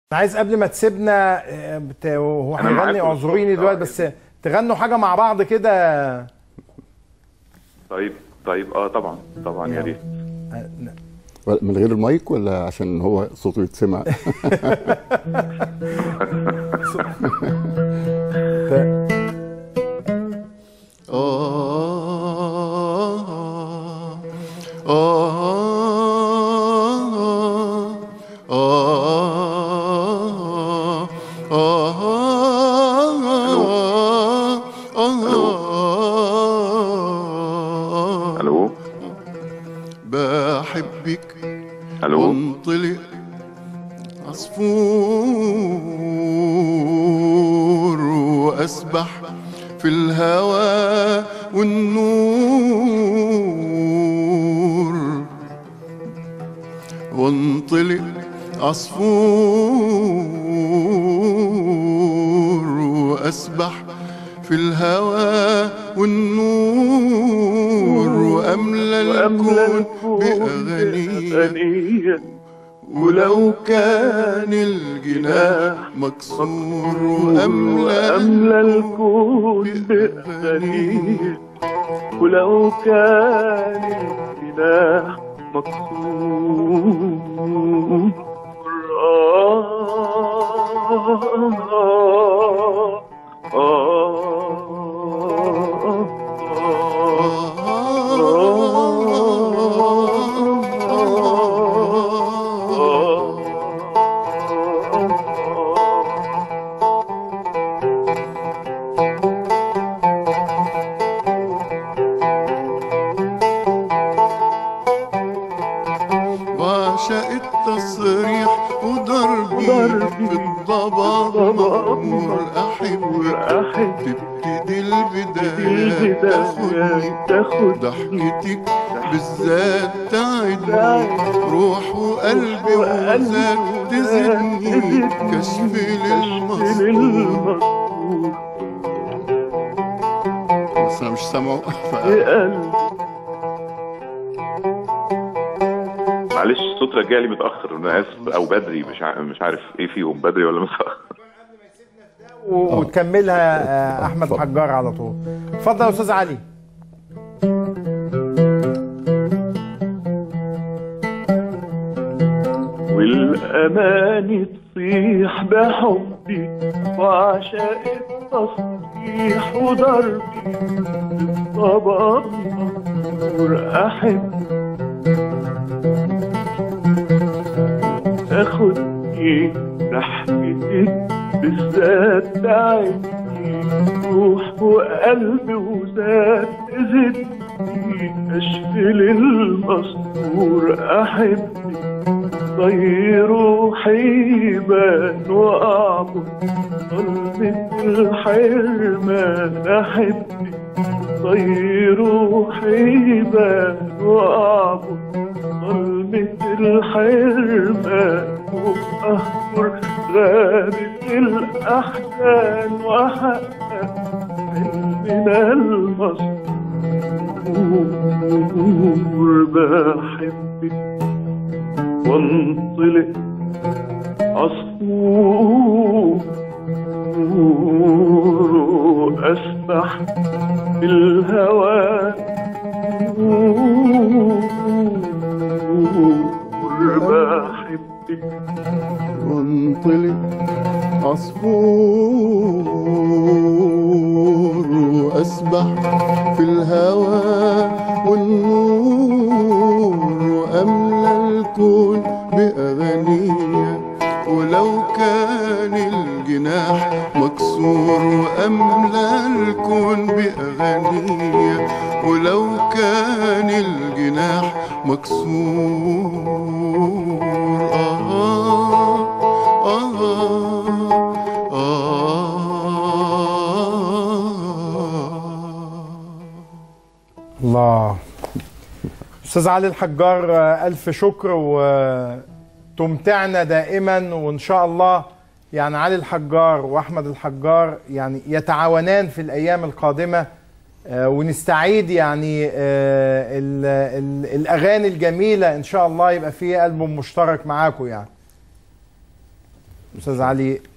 انا عايز قبل ما تسيبنا آه، بت- وهو أنا هيغني معاكم اعذريني بالظبط. دلوقتي بس تغنوا حاجه مع بعض كده طيب طيب اه طبعا طبعا يا ريت من غير المايك ولا عشان هو صوته يتسمع الو بحبك الو وانطلق عصفور واسبح في الهوى والنور وانطلق عصفور واسبح في الهوى والنور واملى الكون باغانيه ولو كان الجناح مكسور واملى أملى الكون بأغانيه ولو كان الجناح مكسور آه آه وعشق التصريح وضربي ضربي بالضباب مأمور أحب أحب تبتدي البداية تاخدني البداية تاخد ضحكتك بالذات تعدني روح وقلبي وذات تزدني كشف للمسطور للمسطور بس انا مش سامعه ف- بقلبي معلش الصوت رجع لي متاخر انا اسف او بدري مش عارف مش عارف ايه فيهم بدري ولا متاخر و- وتكملها آه، احمد اتفضل. حجار على طول اتفضل يا استاذ علي والأماني تصيح بحبي وعشاق التصبيح وضربي بالصبر مقدور أحب تاخدني ضحكتك بالذات تعبني روح وقلب وذات تزدني أشفل المسطور أحبك طير حيبان وأعبد ظلمة الحرمان أحبك طير حيبان وأعبد ظلمة الحرمان وأهجر غابة الأحزان وأحقق حلمنا المسطور بحبك وانطلق عصفور أسبح في الهوى بحبك وانطلق عصفور واسبح في الهوى والنور واملى الكون باغانيه ولو كان الجناح مكسور واملى الكون باغانيه ولو كان الجناح مكسور آه آه آه الله استاذ علي الحجار آه، الف شكر وتمتعنا دائما وان شاء الله يعني علي الحجار واحمد الحجار يعني يتعاونان في الايام القادمه آه، ونستعيد يعني آه، ال- ال- الاغاني الجميله ان شاء الله يبقى فيه البوم مشترك معاكم يعني استاذ علي